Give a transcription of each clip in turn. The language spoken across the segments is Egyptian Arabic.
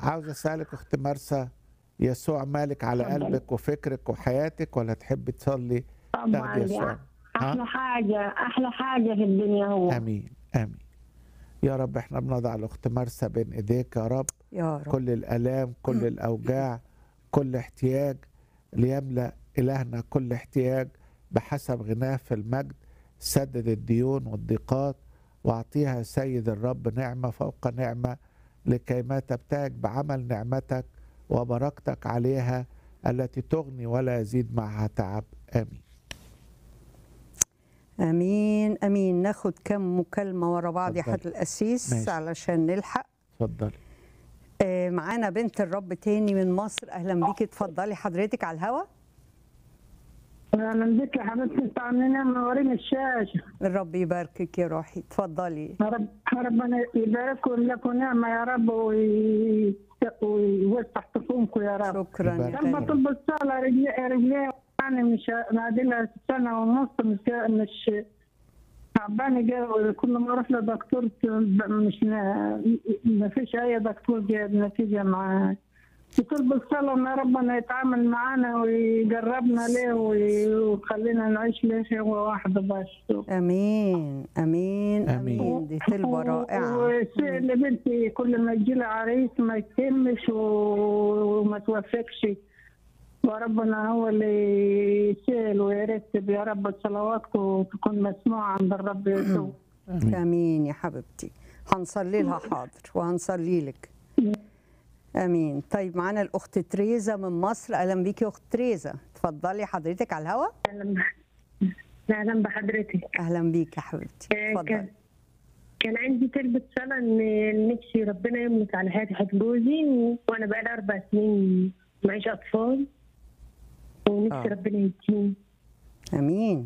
عاوز اسالك اخت مرسى يسوع مالك على اتفضل. قلبك وفكرك وحياتك ولا تحب تصلي طبعا تاخدي دي يسوع احلى حاجه احلى حاجه في الدنيا هو امين امين يا رب احنا بنضع الاخت مرسى بين ايديك يا رب يا رب كل الالام كل الاوجاع كل احتياج ليملا الهنا كل احتياج بحسب غناه في المجد سدد الديون والضيقات واعطيها سيد الرب نعمه فوق نعمه لكي ما تبتهج بعمل نعمتك وبركتك عليها التي تغني ولا يزيد معها تعب امين امين امين ناخد كم مكالمه ورا بعض يا اتفضل. حضره القسيس ماشي. علشان نلحق اتفضلي آه، معانا بنت الرب تاني من مصر اهلا بيكي اتفضلي حضرتك على الهوا اهلا بك يا حبيبتي طعمنا منورين الشاشه الرب يباركك يا روحي اتفضلي يا رب يا ربنا يبارككم لكم نعمه يا رب وي- ويوسع صفوفكم يا رب شكرا يا يبارك. لما غالي طلب الصلاة رجلي رجلي يعني مش معدلة سنة ونص مش مش تعبانة جاي كل ما اروح لدكتور مش ما فيش اي دكتور جايب نتيجة معاه طلب الصلاة ان ربنا يتعامل معانا ويجربنا ليه وي- ويخلينا نعيش ليه هو واحد بس امين امين أمين. امين دي طلبه رائعه والشيء اللي بنتي كل ما يجي لها عريس ما يتمش و- وما توفقش وربنا هو اللي يشيل ويرتب يا رب صلواتكم تكون مسموعة عند الرب يسوع امين امين يا حبيبتي هنصلي لها حاضر وهنصلي لك امين طيب معانا الاخت تريزا من مصر اهلا بيكي يا اخت تريزا اتفضلي حضرتك على الهوا اهلا بحضرتك اهلا بيك يا حبيبتي آه، اتفضلي كان كان عندي طلبة صلاة ان نفسي ربنا يملك على حياة جوزي و- وانا بقالي اربع سنين معيش اطفال ونفسي آه. ربنا يديني امين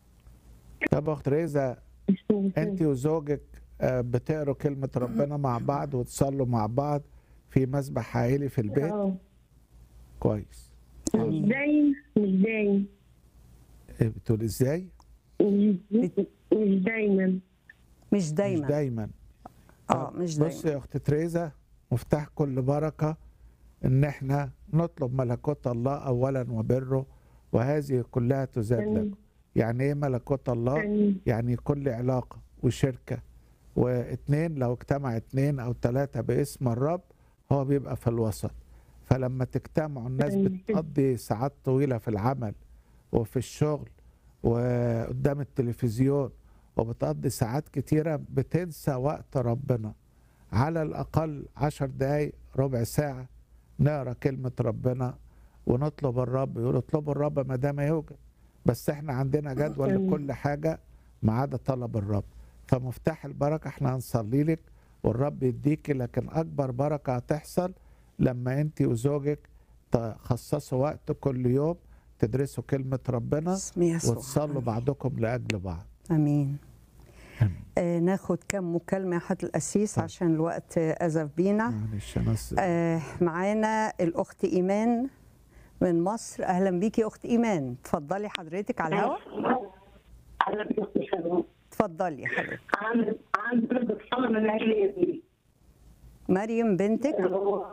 طب اخت ريزا انت وزوجك آه، بتقروا كلمه ربنا مع بعض وتصلوا مع بعض في مسبح عائلي في البيت اه كويس مش دايم مش دايم إيه بتقول ازاي مش مش دايما مش مش دايما دايما اه مش دايما بص يا اخت تريزا مفتاح كل بركه ان احنا نطلب ملكوت الله اولا وبره وهذه كلها تزاد آمين. لكم يعني ايه ملكوت الله آمين. يعني كل علاقه وشركه واتنين لو اجتمع اتنين او ثلاثه باسم الرب هو بيبقى في الوسط فلما تجتمعوا الناس آمين. بتقضي ساعات طويله في العمل وفي الشغل وقدام التلفزيون وبتقضي ساعات كتيرة بتنسى وقت ربنا على الأقل عشر دقايق ربع ساعة نقرأ كلمة ربنا ونطلب الرب يقول اطلبوا الرب ما دام يوجد بس احنا عندنا جدول آمين. لكل حاجة ما عدا طلب الرب فمفتاح البركة احنا هنصلي لك والرب يديكي لكن أكبر بركة هتحصل لما انت وزوجك تخصصوا وقت كل يوم تدرسوا كلمة ربنا باسم يسوع وتصلوا بعضكم لأجل بعض امين آمين. آه ناخد كم مكالمه يا حضره القسيس طيب. عشان الوقت آه، أزف بينا معلش انا س- آه معانا الاخت ايمان من مصر اهلا بيكي يا اخت ايمان اتفضلي حضرتك على الهوا اهلا بك يا شباب اتفضلي يا حضرتك عن عن طلب الصلاة من اجل ابني مريم بنتك هو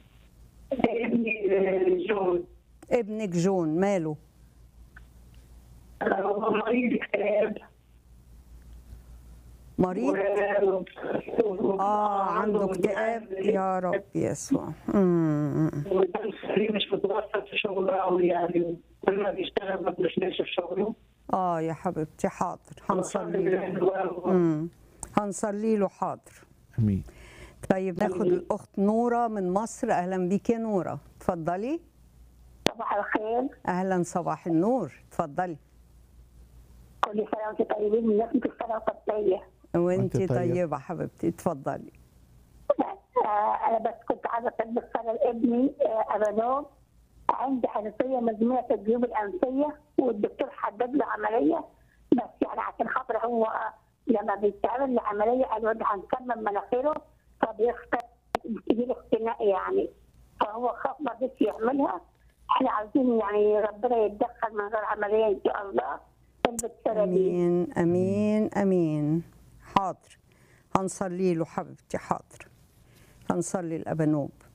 ابني آه، جون ابنك جون ماله آه، هو مريض اكتئاب مريض و- و- اه عنده اكتئاب يا رب يسوع مم. وده الخليل مش متوسط في شغله قوي يعني كل ما بيشتغل ما بيشتغلش في شغله اه يا حبيبتي حاضر هنصلي له له مم. هنصلي له حاضر امين طيب ناخد الاخت نوره من مصر اهلا بيكي يا نوره اتفضلي صباح الخير اهلا صباح النور اتفضلي كل سنه وانتم طيبين من نسمه السنه الطبيه وانت وأنت طيب. طيبه حبيبتي اتفضلي انا بس كنت عايزه اطلب الصلاه لابني آه، ابانوم عندي حساسيه مزمنه في الجيوب الانفيه والدكتور حدد له عمليه بس يعني عشان خاطر هو لما بيتعمل له عمليه قالوا له هنكمل مناخيره فبيختار يجي اختناق يعني فهو خاف ما رضيش يعملها احنا عايزين يعني ربنا يتدخل من غير عمليه ان شاء الله طلب الصلاه دي امين امين امين حاضر هنصلي له حبيبتي حاضر هنصلي الابانوب